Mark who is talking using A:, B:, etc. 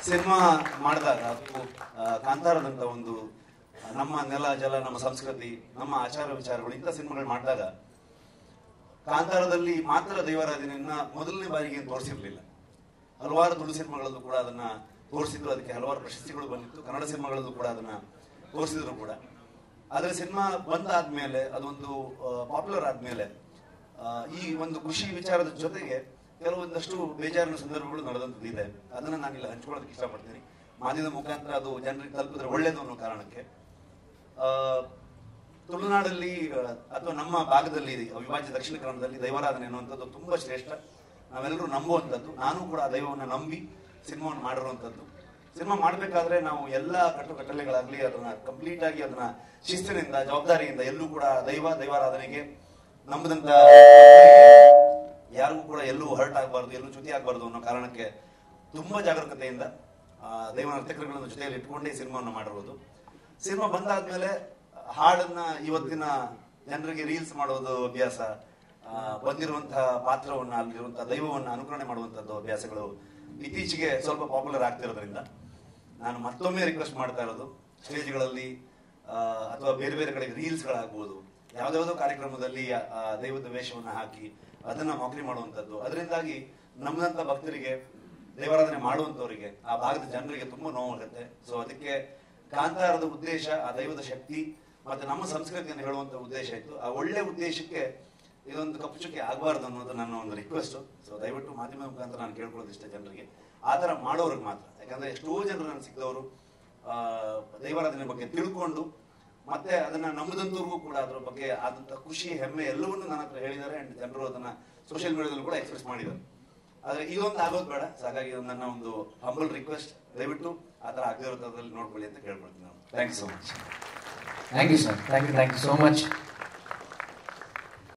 A: cinema ಮಾಡಿದಾಗ ಅದು ಆ, ಕಾಂತಾರದಂತ ಒಂದು ಆ, ನಮ್ಮ ನೆಲ ಜಲ ನಮ್ಮ ಸಂಸ್ಕೃತಿ ನಮ್ಮ ಆಚಾರ ವಿಚಾರಗಳು ಇಂಥ ಸಿನಿಮಾಗಳು ಮಾಡಿದಾಗ ಕಾಂತಾರದಲ್ಲಿ ಮಾತ್ರ ದೈವಾರಾಧನೆಯನ್ನ ಮೊದಲನೇ ಬಾರಿಗೆ ತೋರಿಸಿರ್ಲಿಲ್ಲ ಹಲವಾರು ತುಳು ಸಿನಿಮಾಗಳಲ್ಲೂ ಕೂಡ ಅದನ್ನ ತೋರಿಸಿದ್ರು ಅದಕ್ಕೆ ಹಲವಾರು ಪ್ರಶಸ್ತಿಗಳು ಬಂದಿತ್ತು ಕನ್ನಡ ಸಿನಿಮಾಗಳಲ್ಲೂ ಕೂಡ ಅದನ್ನ ತೋರಿಸಿದ್ರು ಕೂಡ ಆದ್ರೆ ಸಿನಿಮಾ ಬಂದಾದ್ಮೇಲೆ ಅದೊಂದು ಪಾಪ್ಯುಲರ್ ಆದ್ಮೇಲೆ ಆ, ಈ ಒಂದು ಖುಷಿ ವಿಚಾರದ ಜೊತೆಗೆ ಕೆಲವೊಂದಷ್ಟು ಬೇಜಾರಿನ ಸಂದರ್ಭಗಳು ನಡೆದಂಥದ್ದು ಇದೆ ಅದನ್ನ ನಾನಿಲ್ಲಿ ಹಂಚ್ಕೊಳ್ಳೋದಕ್ಕೆ ಇಷ್ಟಪಡ್ತೀನಿ ಮಾಧ್ಯಮದ ಮುಖಾಂತರ ಅದು ಜನರಿಗೆ ತಲುಪಿದ್ರೆ ಒಳ್ಳೇದು ಅನ್ನೋ ಕಾರಣಕ್ಕೆ ಆ, ತುಳುನಾಡಲ್ಲಿ ಆ, ಅಥವಾ ನಮ್ಮ ಭಾಗದಲ್ಲಿ ಅವಿಭಾಜ್ಯ ದಕ್ಷಿಣ ಕನ್ನಡದಲ್ಲಿ ದೈವಾರಾಧನೆ ಅನ್ನುವಂಥದ್ದು ತುಂಬಾ ಶ್ರೇಷ್ಠ ನಾವೆಲ್ಲರೂ ನಂಬುವಂಥದ್ದು ನಾನು ಕೂಡ ಆ ದೈವವನ್ನು ನಂಬಿ ಸಿನಿಮಾವನ್ನು ಮಾಡಿರುವಂಥದ್ದು ಸಿನಿಮಾ ಮಾಡಬೇಕಾದ್ರೆ ನಾವು ಎಲ್ಲ ಕಟ್ಟುಕಟ್ಟಲೆಗಳಾಗ್ಲಿ ಅದನ್ನ ಕಂಪ್ಲೀಟ್ ಆಗಿ ಅದನ್ನ ಶಿಸ್ತಿನಿಂದ ಜವಾಬ್ದಾರಿಯಿಂದ ಎಲ್ಲೂ ಕೂಡ ದೈವ ದೈವಾರಾಧನೆಗೆ ನಂಬದಂತ ಯಾರಿಗೂ ಕೂಡ ಎಲ್ಲೂ ಹರ್ಟ್ ಆಗಬಾರ್ದು ಎಲ್ಲೂ ಚ್ಯುತಿ ಆಗಬಾರ್ದು ಅನ್ನೋ ಕಾರಣಕ್ಕೆ ತುಂಬಾ ಜಾಗರೂಕತೆಯಿಂದ ಆ, ದೈವ ನರ್ತಕರುಗಳನ್ನು ಜೊತೆಯಲ್ಲಿ ಇಟ್ಕೊಂಡೇ ಸಿನಿಮಾವನ್ನು ಮಾಡಿರೋದು ಸಿನಿಮಾ ಬಂದಾದ್ಮೇಲೆ ಹಾಡನ್ನ ಇವತ್ತಿನ ಜನರಿಗೆ ರೀಲ್ಸ್ ಮಾಡೋದು ಅಭ್ಯಾಸ ಆ, ಬಂದಿರುವಂತಹ ಪಾತ್ರವನ್ನ ಅಲ್ಲಿರುವಂತಹ ದೈವವನ್ನ ಅನುಕರಣೆ ಮಾಡುವಂತದ್ದು ಅಭ್ಯಾಸಗಳು ಇತ್ತೀಚೆಗೆ ಸ್ವಲ್ಪ ಪಾಪ್ಯುಲರ್ ಆಗ್ತಿರೋದ್ರಿಂದ ನಾನು ಮತ್ತೊಮ್ಮೆ ರಿಕ್ವೆಸ್ಟ್ ಮಾಡ್ತಾ ಇರೋದು ಸ್ಟೇಜ್ಗಳಲ್ಲಿ ಆ, ಅಥವಾ ಬೇರೆ ಬೇರೆ ಕಡೆ ರೀಲ್ಸ್ಗಳಾಗ್ಬೋದು ಯಾವ್ದಾವುದೋ ಕಾರ್ಯಕ್ರಮದಲ್ಲಿ ಆ- ಆ ದೈವದ ವೇಷವನ್ನ ಹಾಕಿ ಅದನ್ನ ಮೌಕ್ರಿ ಮಾಡುವಂತದ್ದು ಅದರಿಂದಾಗಿ ನಮ್ಮದಂತ ಭಕ್ತರಿಗೆ ದೇವರಾಧನೆ ಮಾಡುವಂತವರಿಗೆ ಆ ಭಾಗದ ಜನರಿಗೆ ತುಂಬಾ ನೋವಾಗುತ್ತೆ ಸೊ ಅದಕ್ಕೆ ಕಾಂತಾರದ ಉದ್ದೇಶ ಆ ದೈವದ ಶಕ್ತಿ ಮತ್ತೆ ನಮ್ಮ ಸಂಸ್ಕೃತಿಯನ್ನು ಹೇಳುವಂತ ಉದ್ದೇಶ ಇತ್ತು ಆ ಒಳ್ಳೆ ಉದ್ದೇಶಕ್ಕೆ ಇದೊಂದು ಕಪ್ಪು ಚುಕ್ಕೆ ಆಗಬಾರ್ದು ಅನ್ನೋದು ನನ್ನ ಒಂದು ರಿಕ್ವೆಸ್ಟ್ ಸೊ ದಯವಿಟ್ಟು ಮಾಧ್ಯಮದ ಮುಖಾಂತರ ನಾನು ಕೇಳ್ಕೊಳ್ಳೋದು ಇಷ್ಟ ಜನರಿಗೆ ಆ ಥರ ಮಾಡೋರಿಗೆ ಮಾತ್ರ ಯಾಕಂದ್ರೆ ಎಷ್ಟೋ ಜನರು ನನಗೆ ಸಿಕ್ಕದವರು ಆ, ದೈವಾರಾಧನೆ ಬಗ್ಗೆ ತಿಳ್ಕೊಂಡು ಮತ್ತೆ ಅದನ್ನ ನಂಬದಂತವ್ರಿಗೂ ಕೂಡ ಅದ್ರ ಬಗ್ಗೆ ಆದಂತ ಖುಷಿ ಹೆಮ್ಮೆ ಎಲ್ಲವನ್ನೂ ನನ್ನ ಹತ್ರ ಹೇಳಿದ್ದಾರೆ ಅಂಡ್ ಜನರು ಅದನ್ನ ಸೋಷಿಯಲ್ ಮೀಡಿಯಾದಲ್ಲೂ ಕೂಡ ಎಕ್ಸ್ಪ್ರೆಸ್ ಮಾಡಿದ್ದಾರೆ ಆದ್ರೆ ಇದೊಂದು ಆಗೋದು ಬೇಡ ಸೊ ಹಾಗಾಗಿ ಇದು ನನ್ನ ಒಂದು ಹಂಬಲ್ ರಿಕ್ವೆಸ್ಟ್ ದಯವಿಟ್ಟು ಆ ಥರ ಆಗದಿರೋ ಥರದಲ್ಲಿ ನೋಡ್ಕೊಳ್ಳಿ ಅಂತ ಕೇಳ್ಕೊಳ್ತೀನಿ ನಾನು thank you so much
B: thank you sir thank you thank you so much